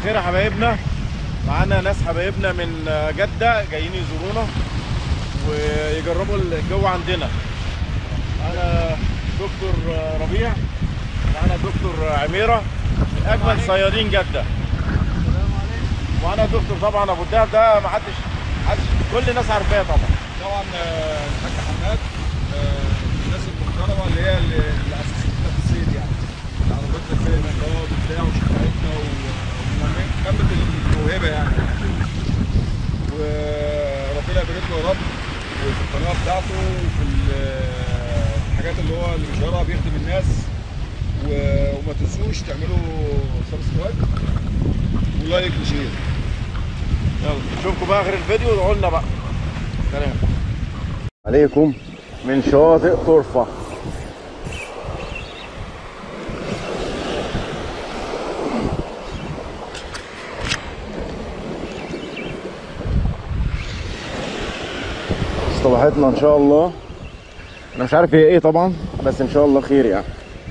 الخير يا حبايبنا معانا ناس حبايبنا من جدة جايين يزورونا ويجربوا الجو عندنا معانا دكتور ربيع معانا دكتور عميرة من أجمل صيادين جدة معانا دكتور طبعا أبو الدهب ده محدش محدش كل الناس عارفاه طبعا طبعا آه، الحاج حماد آه، الناس المحترمه اللي هي اللي اللي اسستنا في الصيد يعني عربتنا في الانقاذ وبتاع وشجعتنا وكملت الموهبه يعني وربنا يبارك له يا رب وفي القناه بتاعته وفي ال- الحاجات اللي هو اللي بيشهرها بيخدم الناس و- وما تنسوش تعملوا سبسكرايب ولايك وشير يلا نشوفكم بقى آخر الفيديو وادعوا لنا بقى سلام عليكم من شواطئ طرفة اصطباحتنا ان شاء الله انا مش عارف هي ايه طبعا بس ان شاء الله خير يعني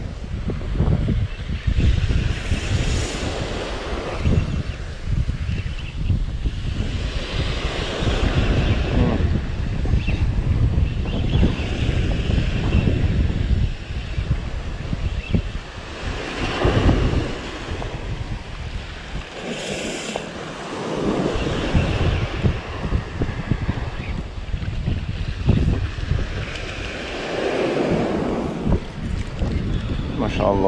ما شاء الله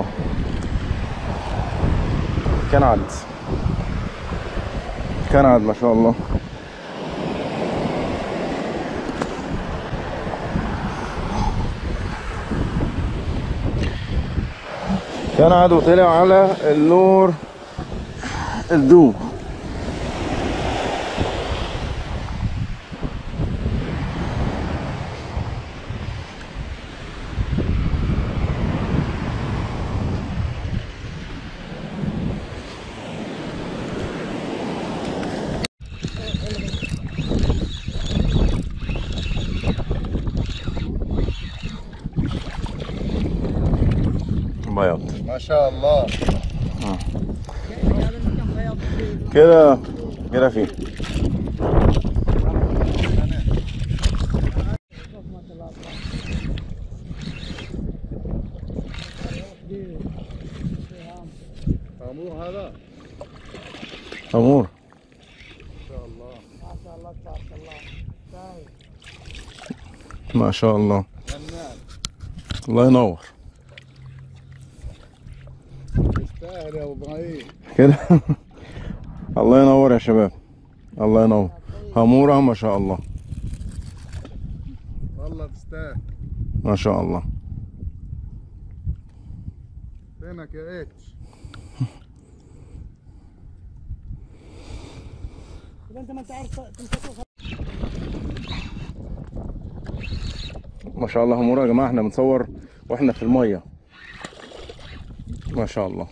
كنعد كنعد ما شاء الله كنعد وطلع على النور الدوب بياض ما شاء الله كده كده فيه امور هذا امور ما شاء الله فنان الله ينور يستاهل يا ابو ابراهيم كده الله ينور يا شباب الله ينور همورة ما شاء الله والله تستاهل ما شاء الله فينك يا اتش انت ما تعرف تمسكوها ما شاء الله همورة يا جماعة احنا بنصور واحنا في المية ما شاء الله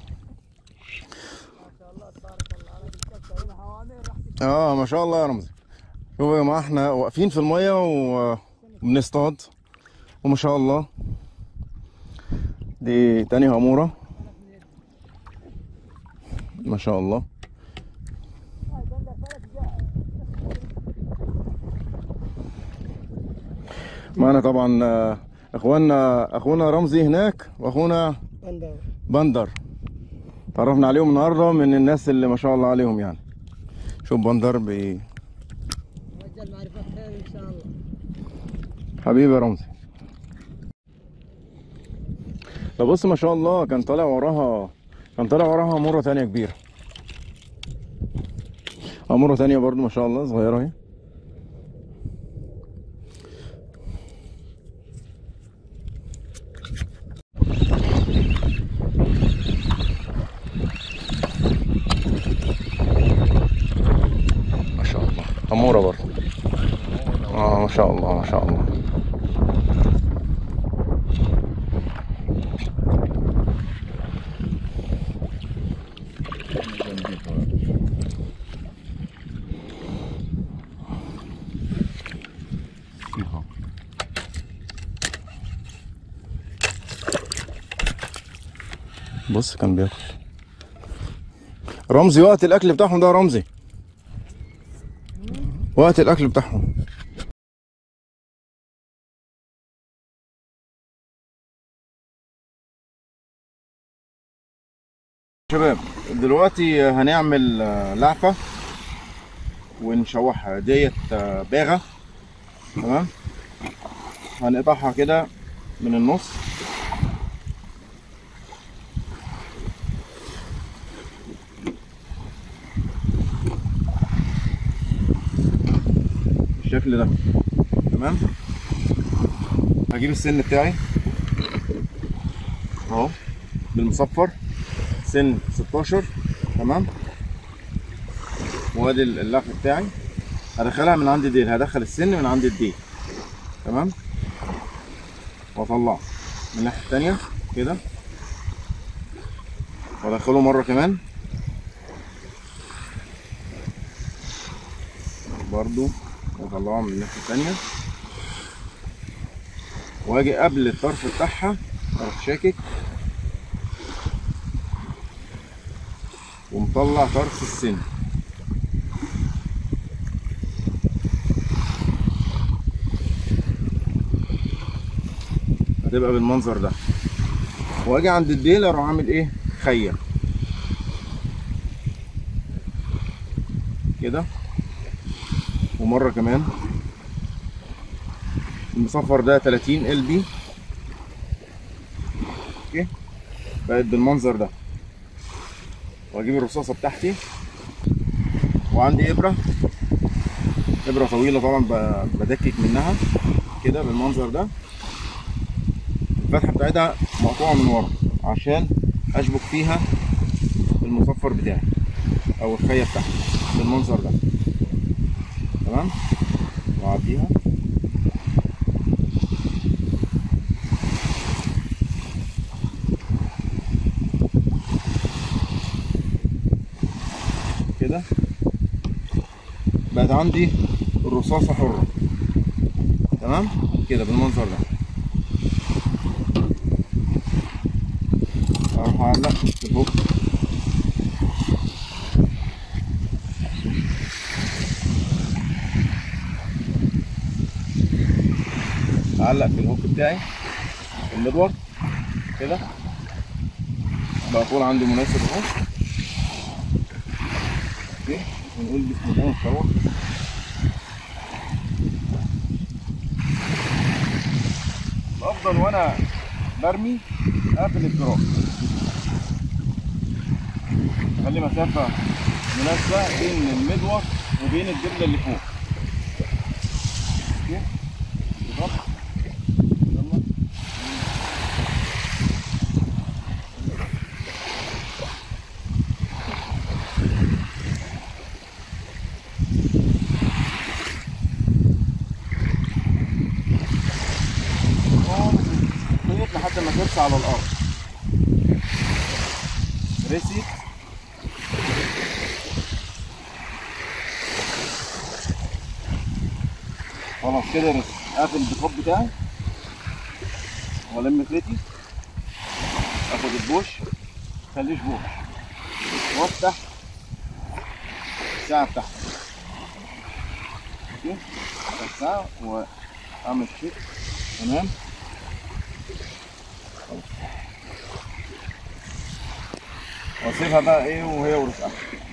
اه ما شاء الله يا رمزي شوفوا يا جماعة احنا واقفين في المية و- وبنصطاد وما شاء الله دي تاني هامورة ما شاء الله معنا طبعا آه، اخواننا اخونا رمزي هناك واخونا بندر بندر تعرفنا عليهم النهارده من الناس اللي ما شاء الله عليهم يعني شوف بندر بي رجال معرفة خير ان شاء الله حبيبي يا رمزي ده بص ما شاء الله كان طالع وراها كان طالع وراها مرة تانية كبيرة اه مرة تانية برضو ما شاء الله صغيرة اهي ما شاء الله أمورة برضو اه ما شاء الله ما شاء الله بص كان بياكل رمزي وقت الاكل بتاعهم ده رمزي وقت الاكل بتاعهم شباب دلوقتي هنعمل آه، لعفة ونشوحها ديت آه، باغة تمام هنقطعها كده من النص بالشكل ده تمام هجيب السن بتاعي اهو بالمصفر سن 16 تمام وادي اللف بتاعي هدخلها من عند الديل هدخل السن من عند الديل تمام واطلعه من الناحيه التانية كده وادخله مره كمان برضو واطلعه من الناحيه التانية واجي قبل الطرف بتاعها اروح شاكك ومطلع طرف السن هتبقى بالمنظر ده واجي عند الديل اروح عامل ايه خية كده ومرة كمان المصفر ده 30 ال بي اوكي بقت بالمنظر ده واجيب الرصاصه بتاعتي وعندي ابره ابره طويله طبعا ب- بدكك منها كده بالمنظر ده الفتحه بتاعتها مقطوعه من ورا عشان اشبك فيها المصفر بتاعي او الخيه بتاعتي بالمنظر ده تمام واعديها كده بقت عندي الرصاصة حرة تمام كده بالمنظر ده اروح اعلق في الهوك اعلق في الهوك بتاعي المدور كده بقى طول عندي مناسب اهو اوكي ونقول بسم الله ونصور الافضل وانا برمي اقفل الجراح خلي مسافه مناسبه بين المدور وبين الدبله اللي فوق اوكي بالظبط يلا خيط لحد ما ترسى على الارض رسيت خلاص كده رسي اقفل البيكاب بتاعي والم خيطي اخد البوش خليش بوش وافتح الساعة بتاعتي اوكي افتح الساعة واعمل شيك تمام واسيبها بقى ايه وهي ورزقها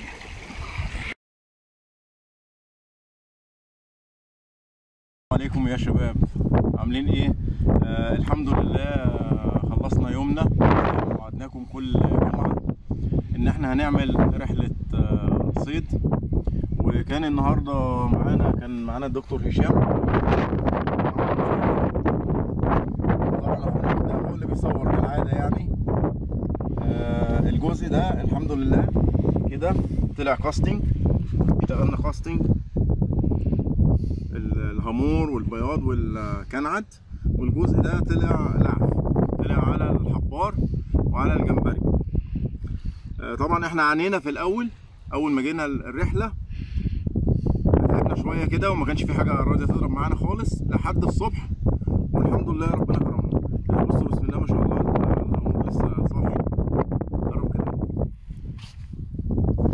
عليكم يا شباب عاملين ايه آه الحمد لله آه، خلصنا يومنا وعدناكم كل جمعة ان احنا هنعمل رحلة آه صيد وكان النهاردة معانا كان معانا الدكتور هشام طبعا هو ده هو اللي بيصور كالعادة يعني آه، الجزء ده الحمد لله كده طلع كاستنج اشتغلنا كاستنج ال- الهامور والبياض والكنعد والجزء ده طلع لعف طلع على الحبار وعلى الجمبري آه، طبعا احنا عانينا في الاول اول ما جينا الرحله تعبنا شويه كده وما كانش في حاجه راضيه تضرب معانا خالص لحد الصبح والحمد لله ربنا كرمنا يعني بصوا بسم الله ما شاء الله الهامور لسه صاحي قرب كده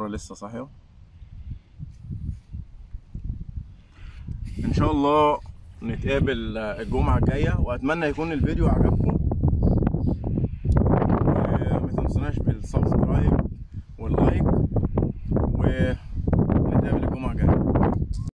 ساره لسه صاحيه ان شاء الله نتقابل الجمعه الجايه واتمنى يكون الفيديو عجبكم وما تنسوناش بالسبسكرايب